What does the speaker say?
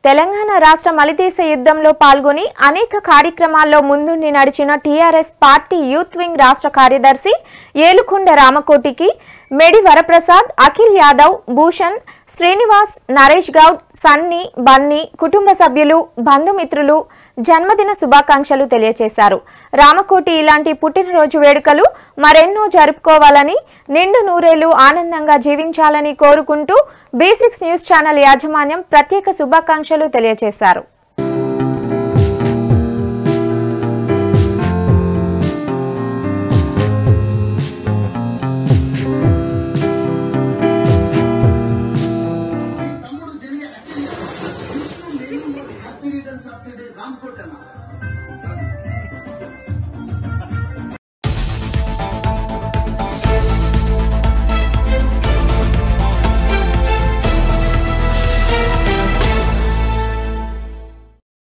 తెలంగాణ రాష్ట్ర మలిదేశ యుద్ధంలో పాల్గొని అనేక కార్యక్రమాల్లో ముందుండి నడిచిన టీఆర్ఎస్ పార్టీ యూత్ వింగ్ రాష్ట్ర కార్యదర్శి ఏలుకొండ రామకోటికి మెడి వరప్రసాద్ అఖిల్ యాదవ్ భూషణ్ శ్రీనివాస్ నరేష్ గౌడ్ సన్నీ బన్నీ కుటుంబ సభ్యులు బంధుమిత్రులు జన్మదిన శుభాకాంక్షలు తెలియజేశారు రామకోటి ఇలాంటి పుట్టినరోజు వేడుకలు మరెన్నో జరుపుకోవాలని నిండు నూరేళ్లు ఆనందంగా జీవించాలని కోరుకుంటూ బీ సిక్స్ న్యూస్ ఛానల్ యాజమాన్యం ప్రత్యేక శుభాకాంక్షలు తెలియజేశారు తమ్ముడు జరిగే అసలు happy returns of the day Ram కోట్ అన్న